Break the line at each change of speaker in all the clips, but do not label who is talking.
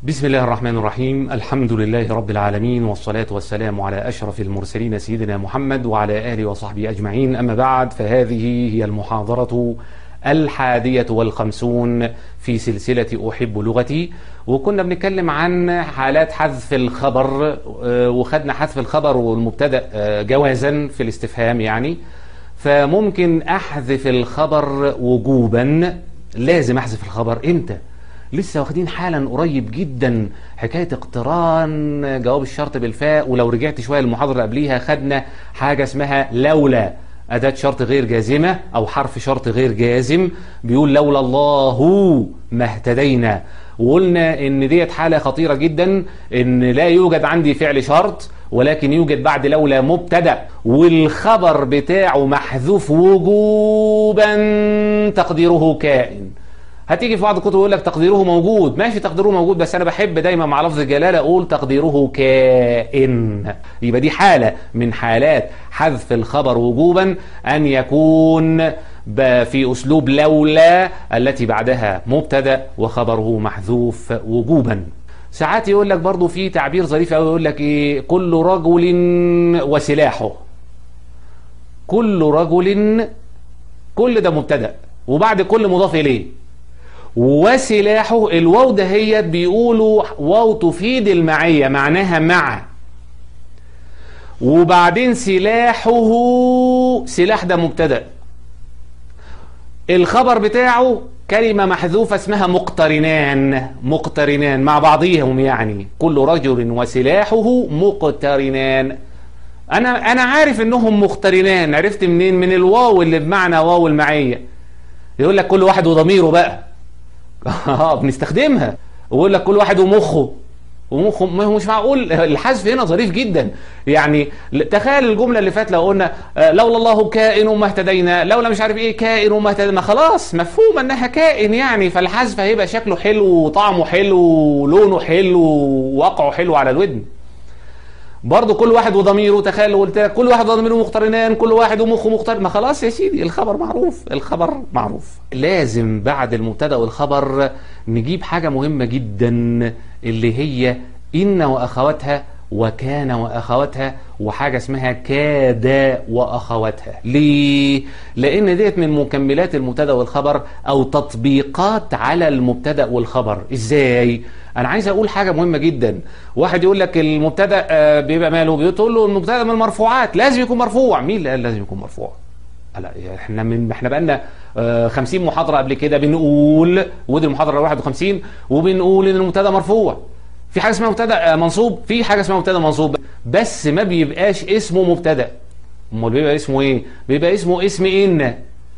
بسم الله الرحمن الرحيم الحمد لله رب العالمين والصلاة والسلام على أشرف المرسلين سيدنا محمد وعلى آله وصحبه أجمعين أما بعد فهذه هي المحاضرة الحادية والخمسون في سلسلة أحب لغتي وكنا بنتكلم عن حالات حذف الخبر آه، وخدنا حذف الخبر والمبتدأ آه، جوازا في الاستفهام يعني فممكن أحذف الخبر وجوبا لازم أحذف الخبر إمتى؟ لسه واخدين حالا قريب جدا حكايه اقتران جواب الشرط بالفاء ولو رجعت شويه المحاضره اللي قبليها خدنا حاجه اسمها لولا أداة شرط غير جازمة أو حرف شرط غير جازم بيقول لولا الله ما اهتدينا وقلنا إن ديت حالة خطيرة جدا إن لا يوجد عندي فعل شرط ولكن يوجد بعد لولا مبتدأ والخبر بتاعه محذوف وجوبا تقديره كائن هتيجي في بعض الكتب يقول لك تقديره موجود ماشي تقديره موجود بس انا بحب دايما مع لفظ الجلاله اقول تقديره كائن يبقى دي حاله من حالات حذف الخبر وجوبا ان يكون ب- في اسلوب لولا التي بعدها مبتدا وخبره محذوف وجوبا ساعات يقول لك برضو في تعبير ظريف قوي يقول لك ايه كل رجل وسلاحه كل رجل كل ده مبتدا وبعد كل مضاف اليه وسلاحه الواو دهيت بيقولوا واو تفيد المعية معناها مع وبعدين سلاحه سلاح ده مبتدأ الخبر بتاعه كلمة محذوفة اسمها مقترنان مقترنان مع بعضهم يعني كل رجل وسلاحه مقترنان انا انا عارف انهم مقترنان عرفت منين من الواو اللي بمعنى واو المعية يقول لك كل واحد وضميره بقى اه بنستخدمها ويقول لك كل واحد ومخه ومخه ما هو مش معقول الحذف هنا ظريف جدا يعني ل- تخيل الجمله اللي فاتت لو قلنا آه، لولا الله كائن ما اهتدينا لولا مش عارف ايه كائن ما اهتدينا خلاص مفهوم انها كائن يعني فالحذف هيبقى شكله حلو وطعمه حلو ولونه حلو ووقعه حلو على الودن برضه كل واحد وضميره تخيل لو قلت لك كل واحد وضميره مقترنان كل واحد ومخه مقترن ما خلاص يا سيدي الخبر معروف الخبر معروف لازم بعد المبتدا والخبر نجيب حاجه مهمه جدا اللي هي ان واخواتها وكان واخواتها وحاجه اسمها كاد واخواتها ليه لان ديت من مكملات المبتدا والخبر او تطبيقات على المبتدا والخبر ازاي انا عايز اقول حاجه مهمه جدا واحد يقول لك المبتدا آه، بيبقى ماله بتقول له المبتدا من المرفوعات لازم يكون مرفوع مين اللي قال لازم يكون مرفوع لا احنا من احنا بقالنا آه، 50 محاضره قبل كده بنقول ودي المحاضره 51 وبنقول ان المبتدا مرفوع في حاجه اسمها مبتدا آه، منصوب في حاجه اسمها مبتدا منصوب بس ما بيبقاش اسمه مبتدا امال بيبقى اسمه ايه بيبقى اسمه اسم ان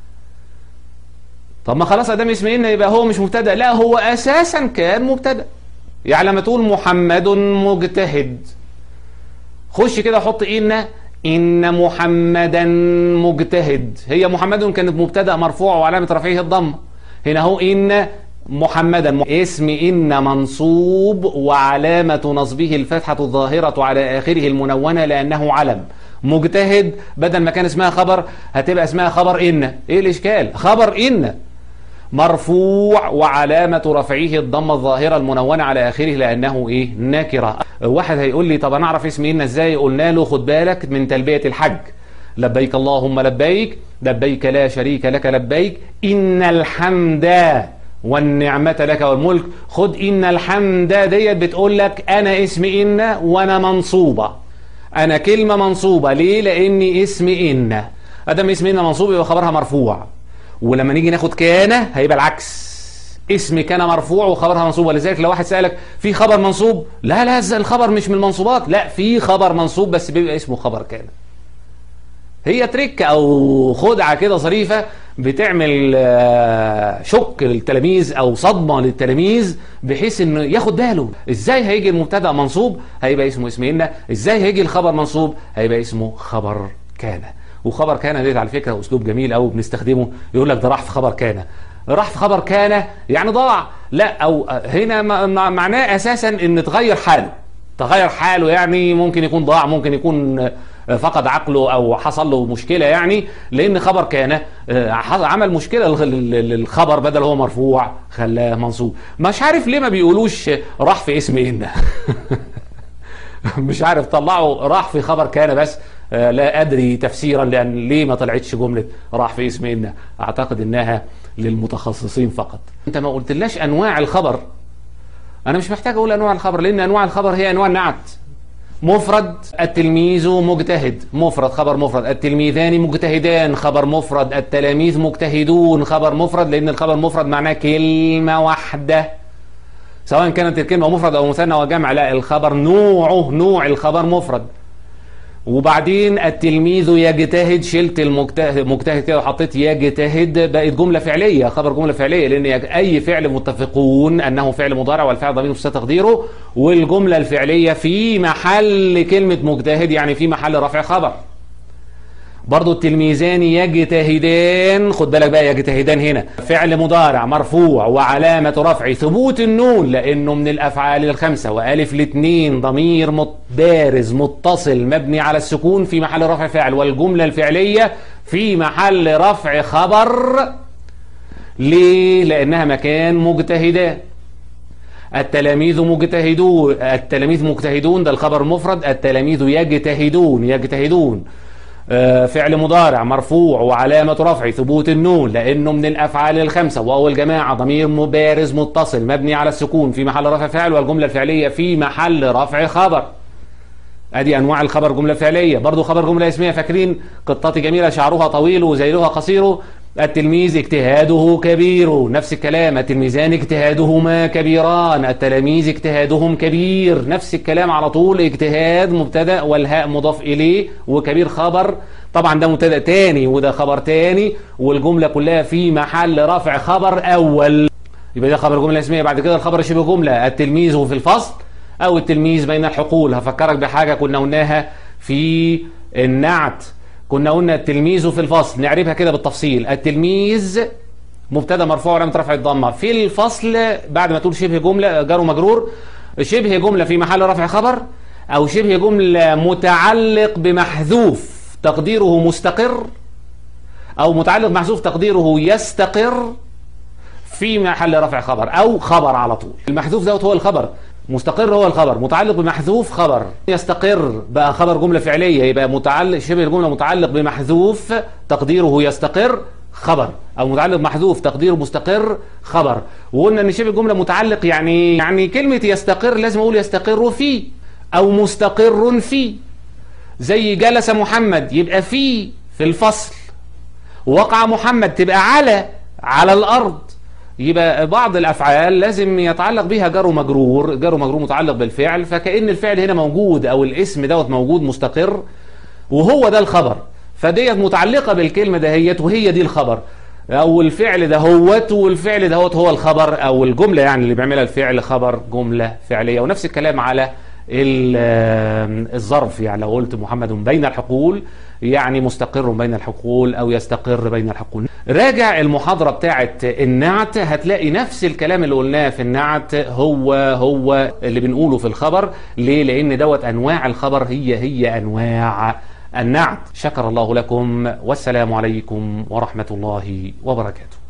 طب ما خلاص ادام اسم ان يبقى هو مش مبتدا لا هو اساسا كان مبتدا يعني لما تقول محمد مجتهد خش كده حط ان ان محمدا مجتهد هي محمد كانت مبتدا مرفوع وعلامه رفعه الضمه هنا هو ان محمدا اسم ان منصوب وعلامه نصبه الفتحه الظاهره على اخره المنونه لانه علم مجتهد بدل ما كان اسمها خبر هتبقى اسمها خبر ان ايه الاشكال خبر ان مرفوع وعلامة رفعه الضمة الظاهرة المنونة على آخره لأنه إيه نكرة واحد هيقول لي طب أنا أعرف اسم إن إزاي قلنا له خد بالك من تلبية الحج لبيك اللهم لبيك لبيك لا شريك لك لبيك إن الحمد والنعمة لك والملك خد إن الحمد ديت بتقول لك أنا اسم إن وأنا منصوبة أنا كلمة منصوبة ليه لأني اسم إن أدام اسم إن منصوب يبقى خبرها مرفوع ولما نيجي ناخد كان هيبقى العكس اسم كان مرفوع وخبرها منصوب ولذلك لو واحد سألك في خبر منصوب لا لا ازاي الخبر مش من المنصوبات لا في خبر منصوب بس بيبقى اسمه خبر كان هي تريك او خدعه كده ظريفه بتعمل آه، شك للتلاميذ او صدمه للتلاميذ بحيث انه ياخد باله ازاي هيجي المبتدا منصوب هيبقى اسمه اسم ان ازاي هيجي الخبر منصوب هيبقى اسمه خبر كان وخبر كان ديت على فكره اسلوب جميل قوي بنستخدمه يقول لك ده راح في خبر كان راح في خبر كان يعني ضاع لا او هنا م- م- معناه اساسا ان تغير حاله تغير حاله يعني ممكن يكون ضاع ممكن يكون فقد عقله او حصل له مشكله يعني لان خبر كان عمل مشكله للخبر بدل هو مرفوع خلاه منصوب مش عارف ليه ما بيقولوش راح في اسم ان مش عارف طلعوا راح في خبر كان بس لا ادري تفسيرا لان ليه ما طلعتش جمله راح في اسم ان اعتقد انها للمتخصصين فقط انت ما قلتلاش انواع الخبر انا مش محتاج اقول انواع الخبر لان انواع الخبر هي انواع النعت مفرد التلميذ مجتهد مفرد خبر مفرد التلميذان مجتهدان خبر مفرد التلاميذ مجتهدون خبر مفرد لان الخبر مفرد معناه كلمه واحده سواء كانت الكلمه مفرد او مثنى وجمع لا الخبر نوعه نوع الخبر مفرد وبعدين التلميذ يجتهد شلت المجتهد مجتهد كده وحطيت يجتهد بقت جمله فعليه خبر جمله فعليه لان اي فعل متفقون انه فعل مضارع والفعل ضمير مستتر تقديره والجمله الفعليه في محل كلمه مجتهد يعني في محل رفع خبر برضو التلميذان يجتهدان خد بالك بقى يجتهدان هنا فعل مضارع مرفوع وعلامة رفع ثبوت النون لأنه من الأفعال الخمسة وألف الاثنين ضمير بارز متصل مبني على السكون في محل رفع فاعل والجملة الفعلية في محل رفع خبر ليه؟ لأنها مكان مجتهدان التلاميذ مجتهدون التلاميذ مجتهدون ده الخبر مفرد التلاميذ يجتهدون يجتهدون فعل مضارع مرفوع وعلامة رفع ثبوت النون لأنه من الأفعال الخمسة وهو الجماعة ضمير مبارز متصل مبني على السكون في محل رفع فعل والجملة الفعلية في محل رفع خبر ادي انواع الخبر جمله فعليه برضو خبر جمله اسميه فاكرين قطتي جميله شعرها طويل وزيلها قصير التلميذ اجتهاده كبير نفس الكلام التلميذان اجتهادهما كبيران التلاميذ اجتهادهم كبير نفس الكلام على طول اجتهاد مبتدا والهاء مضاف اليه وكبير خبر طبعا ده مبتدا تاني وده خبر تاني والجمله كلها في محل رفع خبر اول يبقى ده خبر جمله اسميه بعد كده الخبر شبه جمله التلميذ في الفصل او التلميذ بين الحقول هفكرك بحاجه كنا قلناها في النعت كنا قلنا التلميذ في الفصل نعرفها كده بالتفصيل التلميذ مبتدا مرفوع علامه رفع الضمه في الفصل بعد ما تقول شبه جمله جار ومجرور شبه جمله في محل رفع خبر او شبه جمله متعلق بمحذوف تقديره مستقر او متعلق محذوف تقديره يستقر في محل رفع خبر او خبر على طول المحذوف دوت هو الخبر مستقر هو الخبر متعلق بمحذوف خبر يستقر بقى خبر جملة فعلية يبقى متعلق شبه الجملة متعلق بمحذوف تقديره يستقر خبر او متعلق بمحذوف تقديره مستقر خبر وقلنا ان شبه الجملة متعلق يعني يعني كلمة يستقر لازم اقول يستقر فيه او مستقر فيه زي جلس محمد يبقى فيه في الفصل وقع محمد تبقى على على الارض يبقى بعض الافعال لازم يتعلق بها جار ومجرور جار ومجرور متعلق بالفعل فكأن الفعل هنا موجود او الاسم دوت موجود مستقر وهو ده الخبر فديت متعلقه بالكلمه دهيت وهي دي الخبر او الفعل دهوت والفعل دهوت هو الخبر او الجمله يعني اللي بيعملها الفعل خبر جمله فعليه ونفس الكلام على الظرف يعني لو قلت محمد بين الحقول يعني مستقر بين الحقول او يستقر بين الحقول راجع المحاضرة بتاعت النعت هتلاقي نفس الكلام اللي قلناه في النعت هو هو اللي بنقوله في الخبر ليه لان دوت انواع الخبر هي هي انواع النعت شكر الله لكم والسلام عليكم ورحمة الله وبركاته